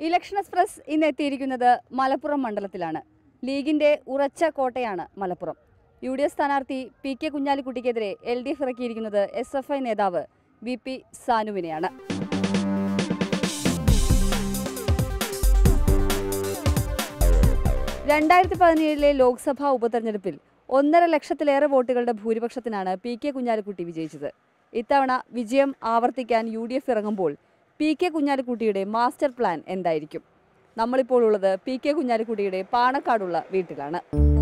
election express ഇന്ന് എത്തിയിരിക്കുന്നത് മലപ്പുറം മണ്ഡലത്തിലാണ് ലീഗിന്റെ ഉറച്ച കോട്ടയാണ് മലപ്പുറം യു ഡി എഫ് സ്ഥാനാർത്ഥി പി കെ കുഞ്ഞാലിക്കുട്ടിക്കെതിരെ എൽ ഡി എഫ് ഇറക്കിയിരിക്കുന്നത് എസ് എഫ് ഐ നേതാവ് വി പി സാനുവിനെയാണ് രണ്ടായിരത്തി പതിനേഴിലെ ലോക്സഭാ ഉപതെരഞ്ഞെടുപ്പിൽ ഒന്നര ലക്ഷത്തിലേറെ വോട്ടുകളുടെ ഭൂരിപക്ഷത്തിനാണ് പി കെ കുഞ്ഞാലിക്കുട്ടി വിജയിച്ചത് ഇത്തവണ വിജയം ആവർത്തിക്കാൻ യു ഡി എഫ് ഇറങ്ങുമ്പോൾ പി കെ കുഞ്ഞാലിക്കുട്ടിയുടെ മാസ്റ്റർ പ്ലാൻ എന്തായിരിക്കും നമ്മളിപ്പോൾ ഉള്ളത് പി കെ കുഞ്ഞാലിക്കുട്ടിയുടെ പാണക്കാടുള്ള വീട്ടിലാണ്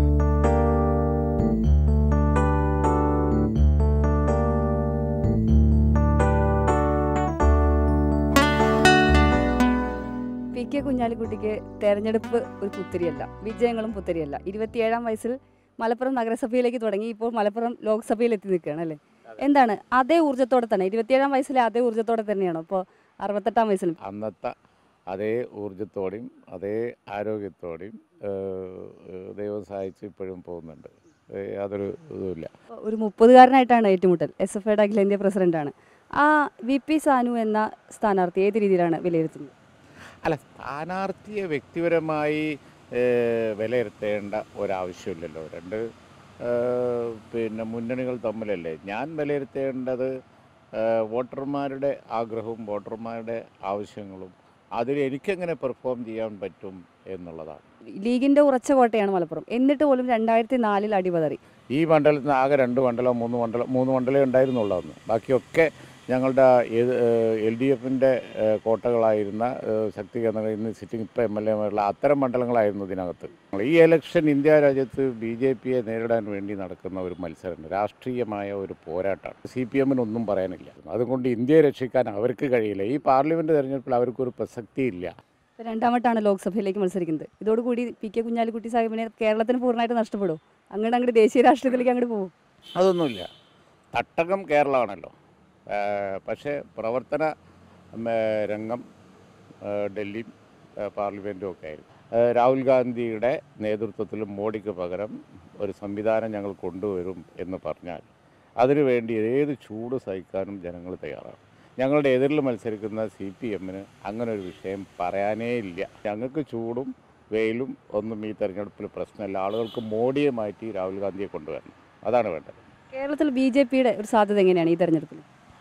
പി കെ കുഞ്ഞാലിക്കുട്ടിക്ക് തെരഞ്ഞെടുപ്പ് ഒരു പുത്തിരിയല്ല വിജയങ്ങളും പുത്തിരിയല്ല ഇരുപത്തിയേഴാം വയസ്സിൽ മലപ്പുറം നഗരസഭയിലേക്ക് തുടങ്ങി ഇപ്പോൾ മലപ്പുറം ലോക്സഭയിൽ എത്തി നിൽക്കുകയാണ് അല്ലേ എന്താണ് അതേ ഊർജ്ജത്തോടെ തന്നെ ഇരുപത്തിയേഴാം വയസ്സിലെ അതേ ഊർജ്ജത്തോടെ തന്നെയാണോ ഇപ്പോൾ അറുപത്തെട്ടാം വയസ്സിൽ അന്നത്തെ അതേ ഊർജത്തോടെയും അതേ ആരോഗ്യത്തോടെയും ഏഹ്, ഏഹ്, ദൈവം സഹായിച്ച് ഇപ്പോഴും പോകുന്നുണ്ട് ഏഹ്, യാതൊരു ഇതുമില്ല ഒരു മുപ്പതുകാരനായിട്ടാണ് ഏറ്റുമുട്ടൽ എസ് എഫ് ഐയുടെ അഖിലേന്ത്യാ പ്രസിഡന്റാണ് ആ വി പി സാനു എന്ന സ്ഥാനാർത്ഥി ഏത് രീതിയിലാണ് വിലയിരുത്തുന്നത് അല്ല സ്ഥാനാർത്ഥിയെ വ്യക്തിപരമായി ഏഹ്, വിലയിരുത്തേണ്ട ഒരാവശ്യമില്ലല്ലോ രണ്ട് ഏഹ്, പിന്നെ മുന്നണികൾ തമ്മിലല്ലേ ഞാൻ വിലയിരുത്തേണ്ടത് ഏഹ്, വോട്ടർമാരുടെ ആഗ്രഹവും വോട്ടർമാരുടെ ആവശ്യങ്ങളും അതിൽ എനിക്കെങ്ങനെ പെർഫോം ചെയ്യാൻ പറ്റും എന്നുള്ളതാണ് ലീഗിന്റെ ഉറച്ച കോട്ടയാണ് മലപ്പുറം എന്നിട്ട് പോലും രണ്ടായിരത്തി നാലിൽ അടിപതറി ഈ മണ്ഡലത്തിൽ നിന്ന് ആകെ രണ്ട് മണ്ഡലം മൂന്ന് മണ്ഡലം മൂന്ന് മണ്ഡലമേ ഉണ്ടായിരുന്നുള്ളൂ അന്ന് ബാക്കിയൊക്കെ ഞങ്ങളുടെ എൽ ഡി എഫിൻ്റെ കോട്ടകളായിരുന്ന ഏഹ്, ശക്തി കേന്ദ്രങ്ങൾ ഇന്ന് സിറ്റിംഗ് ഇപ്പോൾ എം എൽ എമാരുള്ള അത്തരം മണ്ഡലങ്ങളായിരുന്നു ഇതിനകത്ത് ഈ ഇലക്ഷൻ ഇന്ത്യ രാജ്യത്ത് ബി ജെ പിയെ നേരിടാൻ വേണ്ടി നടക്കുന്ന ഒരു മത്സരമുണ്ട് രാഷ്ട്രീയമായ ഒരു പോരാട്ടമാണ് സി പി എമ്മിനൊന്നും പറയാനില്ല അതുകൊണ്ട് ഇന്ത്യയെ രക്ഷിക്കാൻ അവർക്ക് കഴിയില്ല ഈ പാർലമെൻറ്റ് തെരഞ്ഞെടുപ്പിൽ അവർക്കൊരു പ്രസക്തിയില്ല ഇപ്പൊ രണ്ടാമട്ടാണ് ലോക്സഭയിലേക്ക് മത്സരിക്കുന്നത് ഇതോടുകൂടി പി കെ കുഞ്ഞാലിക്കുട്ടി സാഹിബിനെ കേരളത്തിന് പൂർണ്ണമായിട്ട് നഷ്ടപ്പെടും അങ്ങോട്ട് അങ്ങോട്ട് ദേശീയ രാഷ്ട്രീയത്തിലേക്ക് അങ്ങോട്ട് പോകും അതൊന്നുമില്ല തട്ടകം കേരളമാണല്ലോ ആ, പക്ഷേ പ്രവർത്തന ഉം, ഏ, രംഗം ആ, ഡൽഹിയും ആ, പാർലമെൻറ്റും ഒക്കെ ആയിരുന്നു ആ, രാഹുൽ ഗാന്ധിയുടെ നേതൃത്വത്തിൽ മോഡിക്ക് പകരം ഒരു സംവിധാനം ഞങ്ങൾ കൊണ്ടുവരും എന്ന് പറഞ്ഞാൽ അതിനുവേണ്ടി ഏത് ചൂട് സഹിക്കാനും ജനങ്ങൾ തയ്യാറാണ് ഞങ്ങളുടെ എതിരിൽ മത്സരിക്കുന്ന സി പി എമ്മിന് അങ്ങനെ ഒരു വിഷയം പറയാനേ ഇല്ല ഞങ്ങൾക്ക് ചൂടും വെയിലും ഒന്നും ഈ തെരഞ്ഞെടുപ്പിൽ പ്രശ്നമില്ല ആളുകൾക്ക് മോഡിയെ മാറ്റി രാഹുൽ ഗാന്ധിയെ കൊണ്ടുവരണം അതാണ് വേണ്ടത് കേരളത്തിൽ ബി ജെ പിയുടെ ഒരു സാധ്യത എങ്ങനെയാണ് ഈ തെരഞ്ഞെടുപ്പിൽ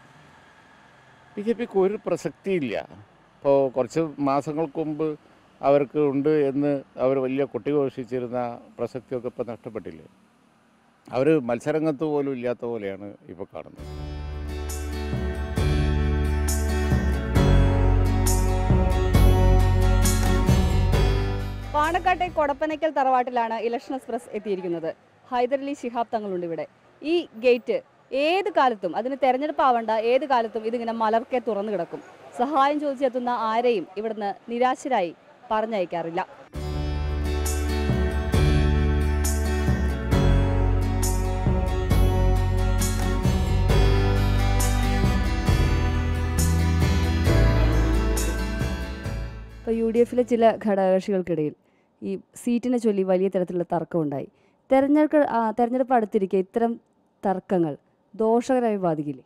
ബി ജെ പിക്ക് ഒരു പ്രസക്തിയില്ല ഇപ്പോൾ കുറച്ച് മാസങ്ങൾക്ക് മുമ്പ് അവർക്ക് ഉണ്ട് എന്ന് അവർ വലിയ കൊട്ടിഘോഷിച്ചിരുന്ന പ്രസക്തിയൊക്കെ ഇപ്പോൾ നഷ്ടപ്പെട്ടില്ലേ അവർ മത്സരരംഗത്ത് പോലും ഇല്ലാത്ത പോലെയാണ് ഇപ്പോൾ കാണുന്നത് പാണക്കാട്ടെ കൊടപ്പനയ്ക്കൽ തറവാട്ടിലാണ് ഇലക്ഷൻ എക്സ്പ്രസ് എത്തിയിരിക്കുന്നത് ഹൈദരലി ശിഹാബ് തങ്ങളുണ്ട് ഇവിടെ ഈ ഗേറ്റ് ഏത് കാലത്തും അതിന് തെരഞ്ഞെടുപ്പ് ആവണ്ട ഏത് കാലത്തും ഇതിങ്ങനെ മലർക്കെ തുറന്നു കിടക്കും സഹായം ചോദിച്ചെത്തുന്ന ആരെയും ഇവിടുന്ന് നിരാശരായി പറഞ്ഞയക്കാറില്ല ഇപ്പോൾ യു ഡി എഫിലെ ചില ഘടകകക്ഷികൾക്കിടയിൽ ഈ സീറ്റിനെ ചൊല്ലി വലിയ തരത്തിലുള്ള തർക്കമുണ്ടായി തെരഞ്ഞെടുപ്പ് ആ, തെരഞ്ഞെടുപ്പ് അടുത്തിരിക്കെ ഇത്തരം തർക്കങ്ങൾ ദോഷകരമായി ബാധിക്കില്ലേ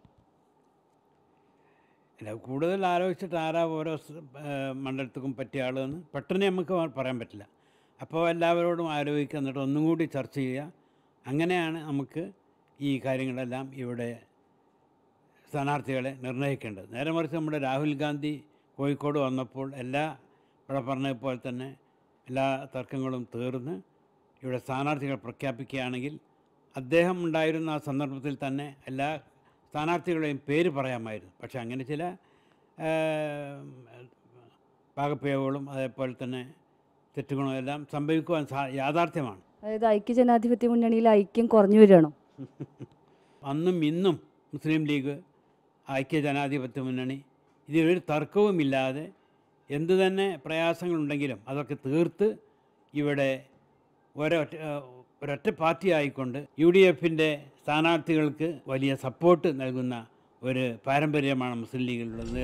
അല്ല കൂടുതൽ ആലോചിച്ചിട്ട് ആരാ ഓരോ സ്- ഏഹ് മണ്ഡലത്തിനും പറ്റിയ ആളെന്ന് പെട്ടെന്ന് നമുക്ക് പറയാൻ പറ്റില്ല അപ്പോൾ എല്ലാവരോടും ആലോചിക്കുക എന്നിട്ട് ഒന്നും കൂടി ചർച്ച ചെയ്യുക അങ്ങനെയാണ് നമുക്ക് ഈ കാര്യങ്ങളെല്ലാം ഇവിടെ സ്ഥാനാർത്ഥികളെ നിർണ്ണയിക്കേണ്ടത് നേരെ മറിച്ച് നമ്മുടെ രാഹുൽ ഗാന്ധി കോഴിക്കോട് വന്നപ്പോൾ എല്ലാ ഇവിടെ പറഞ്ഞതുപോലെ തന്നെ എല്ലാ തർക്കങ്ങളും തീർന്ന് ഇവിടെ സ്ഥാനാർത്ഥികൾ പ്രഖ്യാപിക്കുകയാണെങ്കിൽ അദ്ദേഹം ഉണ്ടായിരുന്ന ആ സന്ദർഭത്തിൽ തന്നെ എല്ലാ സ്ഥാനാർത്ഥികളുടെയും പേര് പറയാമായിരുന്നു പക്ഷേ അങ്ങനെ ചില ഏഹ്, പാകപ്പിഴവുകളും അതേപോലെ തന്നെ തെറ്റുകളും എല്ലാം സംഭവിക്കുവാൻ സാ യാഥാർത്ഥ്യമാണ് അതായത് ഐക്യജനാധിപത്യ മുന്നണിയിൽ ഐക്യം കുറഞ്ഞു വരികയാണോ അന്നും ഇന്നും മുസ്ലിം ലീഗ് ഐക്യ ജനാധിപത്യ മുന്നണി ഇതിലൊരു തർക്കവുമില്ലാതെ എന്തു തന്നെ പ്രയാസങ്ങളുണ്ടെങ്കിലും അതൊക്കെ തീർത്ത് ഇവിടെ ഒരൊറ്റ ഒരൊറ്റ പാർട്ടി ആയിക്കൊണ്ട് യു ഡി എഫിൻ്റെ സ്ഥാനാർത്ഥികൾക്ക് വലിയ സപ്പോർട്ട് നൽകുന്ന ഒരു പാരമ്പര്യമാണ് മുസ്ലിം ലീഗിലുള്ളത്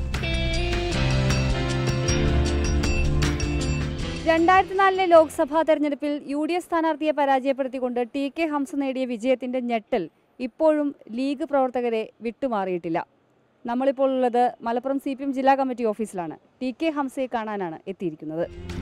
രണ്ടായിരത്തി നാലിലെ ലോക്സഭാ തെരഞ്ഞെടുപ്പിൽ യു ഡി എഫ് സ്ഥാനാർത്ഥിയെ പരാജയപ്പെടുത്തിക്കൊണ്ട് ടി കെ ഹംസ നേടിയ വിജയത്തിന്റെ ഞെട്ടൽ ഇപ്പോഴും ലീഗ് പ്രവർത്തകരെ വിട്ടുമാറിയിട്ടില്ല നമ്മളിപ്പോൾ ഉള്ളത് മലപ്പുറം സി പി എം ജില്ലാ കമ്മിറ്റി ഓഫീസിലാണ് ടി കെ ഹംസയെ കാണാനാണ് എത്തിയിരിക്കുന്നത്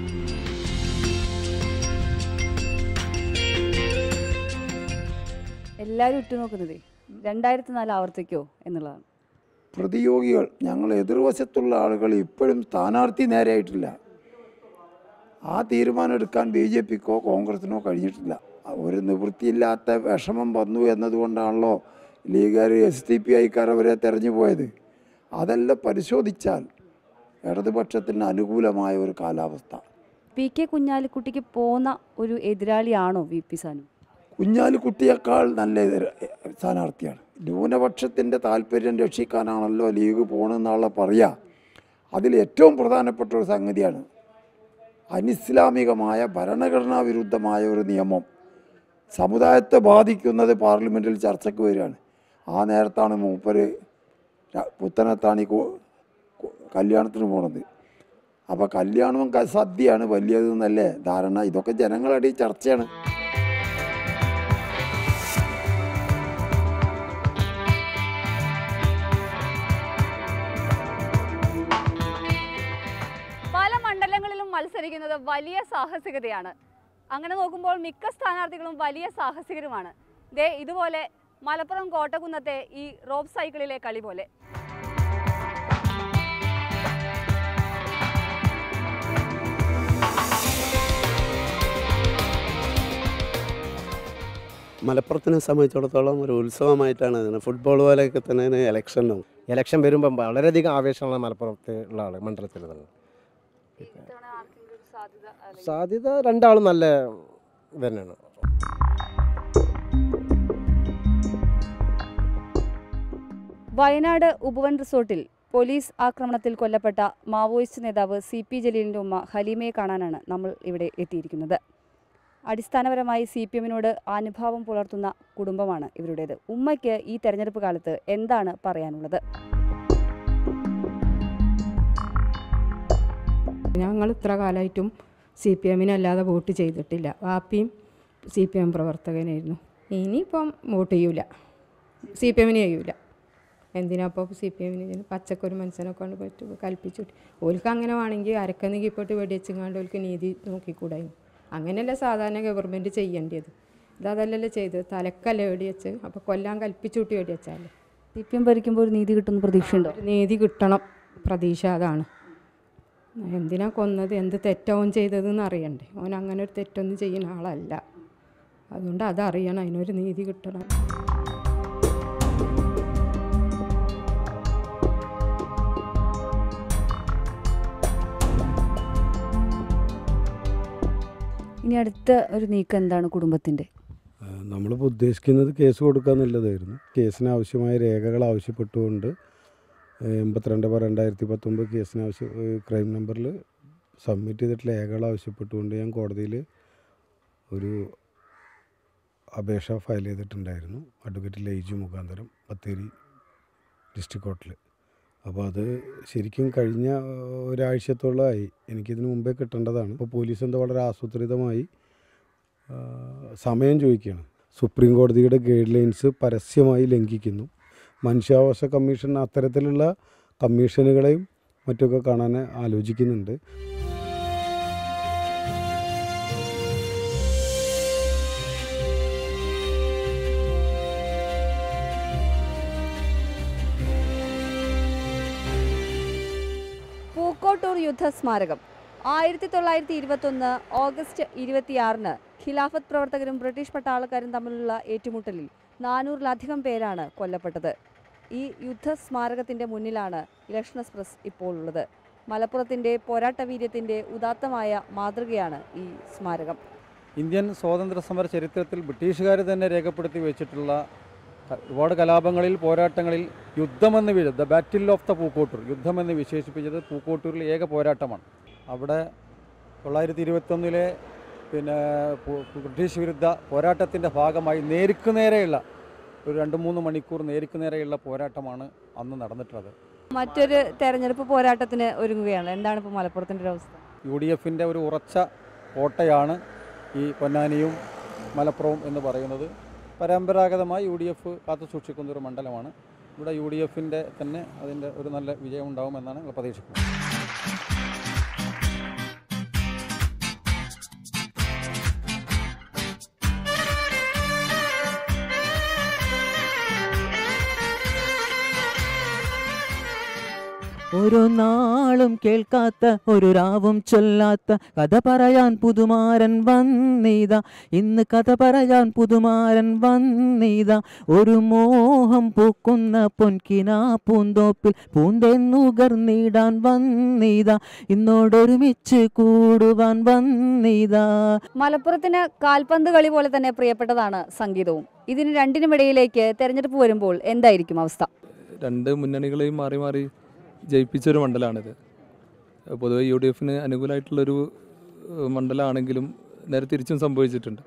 എല്ലാവരും ഉറ്റുനോക്കുന്നത് രണ്ടായിരത്തി നാല് ആവർത്തിക്കോ എന്നുള്ളതാണ് പ്രതിയോഗികൾ ഞങ്ങൾ എതിർവശത്തുള്ള ആളുകൾ ഇപ്പോഴും സ്ഥാനാർത്ഥി നേരെയായിട്ടില്ല ആ തീരുമാനം എടുക്കാൻ ബി ജെ പിക്കോ കോൺഗ്രസിനോ കഴിഞ്ഞിട്ടില്ല ഒരു നിവൃത്തിയില്ലാത്ത വിഷമം വന്നു എന്നതുകൊണ്ടാണല്ലോ ലീഗുകാർ എസ് ഡി പി ഐക്കാർ അവരെ തെരഞ്ഞു പോയത് അതെല്ലാം പരിശോധിച്ചാൽ ഇടതുപക്ഷത്തിന് അനുകൂലമായ ഒരു കാലാവസ്ഥ പി കെ കുഞ്ഞാലിക്കുട്ടിക്ക് പോന്ന ഒരു എതിരാളിയാണോ വി പി സാനു കുഞ്ഞാലിക്കുട്ടിയേക്കാൾ നല്ല എതിർ സ്ഥാനാർത്ഥിയാണ് ന്യൂനപക്ഷത്തിൻ്റെ താല്പര്യം രക്ഷിക്കാനാണല്ലോ ലീഗ് പോകണമെന്നുള്ള പറയുക അതിൽ ഏറ്റവും പ്രധാനപ്പെട്ട ഒരു സംഗതിയാണ് അനിസ്ലാമികമായ ഭരണഘടനാ വിരുദ്ധമായ ഒരു നിയമം സമുദായത്തെ ബാധിക്കുന്നത് പാർലമെൻറ്റിൽ ചർച്ചയ്ക്ക് വരികയാണ് ആ നേരത്താണ് മൂപ്പര് ര- പുത്തനത്താണി കു- കു- കല്യാണത്തിന് പോണത് അപ്പോൾ കല്യാണവും ക- സദ്യയാണ് വലിയത് എന്നല്ലേ ധാരണ ഇതൊക്കെ ജനങ്ങളുടെ ചർച്ചയാണ് പല മണ്ഡലങ്ങളിലും മത്സരിക്കുന്നത് വലിയ സാഹസികതയാണ് അങ്ങനെ നോക്കുമ്പോൾ മിക്ക സ്ഥാനാർത്ഥികളും വലിയ സാഹസികരുമാണ് ദേ ഇതുപോലെ മലപ്പുറം കോട്ടക്കുന്നത്തെ ഈ റോപ്പ് സൈക്കിളിലെ കളി പോലെ മലപ്പുറത്തിനെ സംബന്ധിച്ചിടത്തോളം ഒരു ഉത്സവമായിട്ടാണ് ഇതിനെ ഫുട്ബോൾ പോലെയൊക്കെ തന്നെ ഇലക്ഷനും ഇലക്ഷൻ വരുമ്പം വളരെയധികം ആവേശമുള്ള മലപ്പുറത്ത് ഉള്ള ആൾ മണ്ഡലത്തിലുള്ളത് സാധ്യത രണ്ടാളും നല്ല ഇത് തന്നെയാണ് വയനാട് ഉപവൻ റിസോർട്ടിൽ പോലീസ് ആക്രമണത്തിൽ കൊല്ലപ്പെട്ട മാവോയിസ്റ്റ് നേതാവ് സി പി ജലീലിൻ്റെ ഉമ്മ ഹലീമയെ കാണാനാണ് നമ്മൾ ഇവിടെ എത്തിയിരിക്കുന്നത് അടിസ്ഥാനപരമായി സി പി എമ്മിനോട് അനുഭാവം പുലർത്തുന്ന കുടുംബമാണ് ഇവരുടേത് ഉമ്മയ്ക്ക് ഈ തെരഞ്ഞെടുപ്പ് കാലത്ത് എന്താണ് പറയാനുള്ളത് ഞങ്ങൾ ഇത്ര കാലമായിട്ടും സി പി എമ്മിനല്ലാതെ വോട്ട് ചെയ്തിട്ടില്ല വാപ്പിയും സി പി എം പ്രവർത്തകനായിരുന്നു ഇനിയിപ്പം വോട്ട് ചെയ്യൂല സി പി എമ്മിന് ചെയ്യൂല എന്തിനാ അപ്പോൾ സി പി എമ്മിന് പച്ചക്കൊരു മനസ്സിനെ കൊണ്ട് പറ്റും കൽപ്പിച്ചു ഓൽക്ക് അങ്ങനെ വേണമെങ്കിൽ അരക്കന്ന് കീപ്പോട്ട് വെടിവെച്ചങ്ങാണ്ട് ഓൽക്ക് നീതി നോക്കിക്കൂടായി അങ്ങനെയല്ല സാധാരണ ഗവൺമെൻറ് ചെയ്യേണ്ടത് ഇതല്ലല്ലോ ചെയ്തത് തലക്കല്ല വെടിവെച്ച് അപ്പോൾ കൊല്ലാൻ കൽപ്പിച്ചൂട്ടി വെടിവെച്ചാലേ സി പി എം ഭരിക്കുമ്പോൾ ഒരു നീതി കിട്ടുന്ന പ്രതീക്ഷയുണ്ടോ ഒരു നീതി കിട്ടണം പ്രതീക്ഷ അതാണ് എന്തിനാ കൊന്നത് എന്ത് തെറ്റവും ചെയ്തതെന്ന് അറിയണ്ടേ ഓൻ അങ്ങനെ ഒരു തെറ്റൊന്നും ചെയ്യുന്ന ആളല്ല അതുകൊണ്ട് അതറിയണം അതിനൊരു നീതി കിട്ടണം ഇനി അടുത്ത ഒരു നീക്കം എന്താണ് കുടുംബത്തിൻ്റെ നമ്മളിപ്പോൾ ഉദ്ദേശിക്കുന്നത് കേസ് കൊടുക്കുക എന്നുള്ളതായിരുന്നു കേസിന് ആവശ്യമായ രേഖകൾ ആവശ്യപ്പെട്ടുകൊണ്ട് ഏഹ്, എൺപത്തിരണ്ട് ബാർ രണ്ടായിരത്തി പത്തൊമ്പത് കേസിന് ആവശ്യം ഏഹ്, ക്രൈം നമ്പറിൽ സബ്മിറ്റ് ചെയ്തിട്ടുള്ള രേഖകൾ ആവശ്യപ്പെട്ടുകൊണ്ട് ഞാൻ കോടതിയിൽ ഒരു അപേക്ഷ ഫയൽ ചെയ്തിട്ടുണ്ടായിരുന്നു അഡ്വക്കേറ്റ് ലൈജു മുഖാന്തരം ബത്തേരി ഡിസ്ട്രിക്ട് കോർട്ടിൽ അപ്പോൾ അത് ശരിക്കും കഴിഞ്ഞ ഏഹ്, ഒരാഴ്ചത്തോളമായി എനിക്കിതിന് മുമ്പേ കിട്ടേണ്ടതാണ് അപ്പോൾ പോലീസ് എന്താ വളരെ ആസൂത്രിതമായി ആ, സമയം ചോദിക്കുകയാണ് സുപ്രീം കോടതിയുടെ ഗൈഡ് ലൈൻസ് പരസ്യമായി ലംഘിക്കുന്നു മനുഷ്യാവകാശ കമ്മീഷൻ അത്തരത്തിലുള്ള കമ്മീഷനുകളെയും മറ്റൊക്കെ കാണാൻ ആലോചിക്കുന്നുണ്ട് പൂക്കോട്ടൂർ യുദ്ധ സ്മാരകം ആയിരത്തി തൊള്ളായിരത്തി ഇരുപത്തൊന്ന് ഓഗസ്റ്റ് ഇരുപത്തിയാറിന് ഖിലാഫത്ത് പ്രവർത്തകരും ബ്രിട്ടീഷ് പട്ടാളക്കാരും തമ്മിലുള്ള ഏറ്റുമുട്ടലിൽ നാനൂറിലധികം പേരാണ് കൊല്ലപ്പെട്ടത് ഈ യുദ്ധ സ്മാരകത്തിൻ്റെ മുന്നിലാണ് ഇലക്ഷൻ എക്സ്പ്രസ് ഇപ്പോൾ ഉള്ളത് മലപ്പുറത്തിൻ്റെ പോരാട്ടവീര്യത്തിൻ്റെ ഉദാത്തമായ മാതൃകയാണ് ഈ സ്മാരകം ഇന്ത്യൻ സ്വാതന്ത്ര്യ സമര ചരിത്രത്തിൽ ബ്രിട്ടീഷുകാർ തന്നെ രേഖപ്പെടുത്തി വെച്ചിട്ടുള്ള ക- ഒരുപാട് കലാപങ്ങളിൽ പോരാട്ടങ്ങളിൽ യുദ്ധമെന്ന് വീഴ് the battle of the Pookkottur യുദ്ധമെന്ന് വിശേഷിപ്പിച്ചത് പൂക്കോട്ടൂരിലെ ഏക പോരാട്ടമാണ് അവിടെ തൊള്ളായിരത്തി ഇരുപത്തൊന്നിലെ പിന്നെ പു- ബ്രിട്ടീഷ് വിരുദ്ധ പോരാട്ടത്തിൻ്റെ ഭാഗമായി നേർക്ക് നേരെയുള്ള ഒരു രണ്ട് മൂന്ന് മണിക്കൂർ നേർക്ക് നേരെയുള്ള പോരാട്ടമാണ് അന്ന് നടന്നിട്ടുള്ളത് മറ്റൊരു തെരഞ്ഞെടുപ്പ് പോരാട്ടത്തിന് ഒരുങ്ങുകയാണ് എന്താണ് ഇപ്പോൾ മലപ്പുറത്തിൻ്റെ ഒരു അവസ്ഥ യു ഡി എഫിൻ്റെ ഒരു ഉറച്ച കോട്ടയാണ് ഈ പൊന്നാനിയും മലപ്പുറവും എന്ന് പറയുന്നത് പരമ്പരാഗതമായി യു ഡി എഫ് കാത്തു സൂക്ഷിക്കുന്ന ഒരു മണ്ഡലമാണ് ഇവിടെ യു ഡി എഫിൻ്റെ തന്നെ അതിൻ്റെ ഒരു നല്ല വിജയം ഉണ്ടാകുമെന്നാണ് ഞങ്ങൾ പ്രതീക്ഷിക്കുന്നത് ഒരു നാളും കേൾക്കാത്ത ഒരു രാവും ചൊല്ലാത്ത കഥ പറയാൻ പുതുമാരൻ വന്നീത ഇന്ന് കഥ പറയാൻ പുതുമാരൻ വന്നീത ഒരു മോഹം പൂക്കുന്ന പൊൻകിനാ പൂന്തോപ്പിൽ പൂന്തെന്നുകർന്നിടാൻ വന്നീത ഇന്നോടൊരുമിച്ച് കൂടുവാൻ വന്നീത മലപ്പുറത്തിന് കാൽപന്ത് കളി പോലെ തന്നെ പ്രിയപ്പെട്ടതാണ് സംഗീതവും ഇതിന് രണ്ടിനുമിടയിലേക്ക് തെരഞ്ഞെടുപ്പ് വരുമ്പോൾ എന്തായിരിക്കും അവസ്ഥ രണ്ട് മുന്നണികളെയും മാറി മാറി ജയിപ്പിച്ചൊരു മണ്ഡലമാണിത് പൊതുവെ യു ഡി എഫിന് അനുകൂലമായിട്ടുള്ളൊരു ഏഹ്, മണ്ഡലമാണെങ്കിലും നേരെ തിരിച്ചും സംഭവിച്ചിട്ടുണ്ട്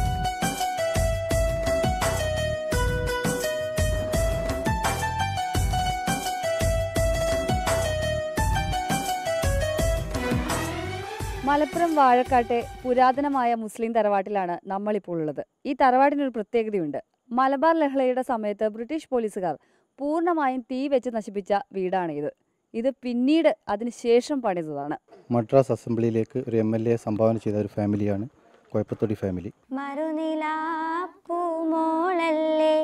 മലപ്പുറം വാഴക്കാട്ടെ പുരാതനമായ മുസ്ലിം തറവാട്ടിലാണ് നമ്മളിപ്പോൾ ഉള്ളത് ഈ തറവാടിനൊരു പ്രത്യേകതയുണ്ട് മലബാർ ലഹളയുടെ സമയത്ത് ബ്രിട്ടീഷ് പോലീസുകാർ പൂർണ്ണമായും തീ വെച്ച് നശിപ്പിച്ച വീടാണ് ഇത് ഇത് പിന്നീട് അതിനുശേഷം പണിതതാണ് മദ്രാസ് അസംബ്ലിയിലേക്ക് ഒരു എം എൽ എ സംഭാവന ചെയ്ത ഒരു ഫാമിലിയാണ് കോയപ്പത്തൊടി ഫാമിലി മറുനിലാപ്പൂമോളല്ലേ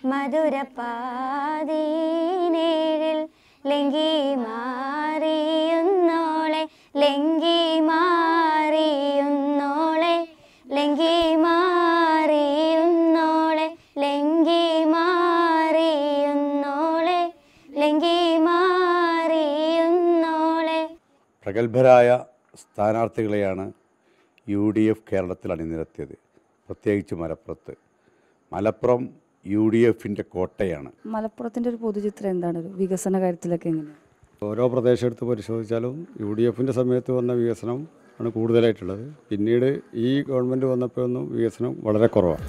മധുരപ്പാതീനേഴിൽ ലെങ്കി മാറിയുന്നോളെ ലെങ്കി മാറിയുന്നോളെ ലെങ്കി മാറിയുന്നോളെ ലെങ്കി മാറിയുന്നോളെ ലെങ്കി മാറിയുന്നോളെ പ്രഗത്ഭരായ സ്ഥാനാർത്ഥികളെയാണ് യു ഡി എഫ് കേരളത്തിൽ അണിനിരത്തിയത് പ്രത്യേകിച്ച് മലപ്പുറത്ത് മലപ്പുറം യു ഡി എഫിൻ്റെ കോട്ടയാണ് മലപ്പുറത്തിന്റെ ഒരു പൊതുചിത്രം എന്താണ് ഒരു വികസന കാര്യത്തിലൊക്കെ എങ്ങനെയാണ് ഓരോ പ്രദേശം എടുത്ത് പരിശോധിച്ചാലും യു ഡി എഫിൻ്റെ സമയത്ത് വന്ന വികസനം ആണ് കൂടുതലായിട്ടുള്ളത് പിന്നീട് ഈ ഗവൺമെൻറ് വന്നപ്പോഴൊന്നും വികസനം വളരെ കുറവാണ്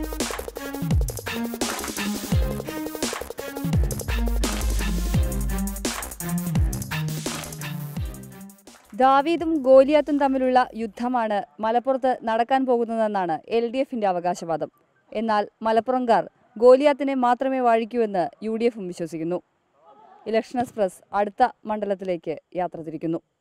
ദാവീദും ഗോലിയാത്തും തമ്മിലുള്ള യുദ്ധമാണ് മലപ്പുറത്ത് നടക്കാൻ പോകുന്നതെന്നാണ് എൽ ഡി എഫിന്റെ അവകാശവാദം എന്നാൽ മലപ്പുറംകാർ ഗോലിയാത്തിനെ മാത്രമേ വാഴിക്കൂ എന്ന് യു ഡി എഫും വിശ്വസിക്കുന്നു ഇലക്ഷൻ എക്സ്പ്രസ് അടുത്ത മണ്ഡലത്തിലേക്ക് യാത്ര തിരിക്കുന്നു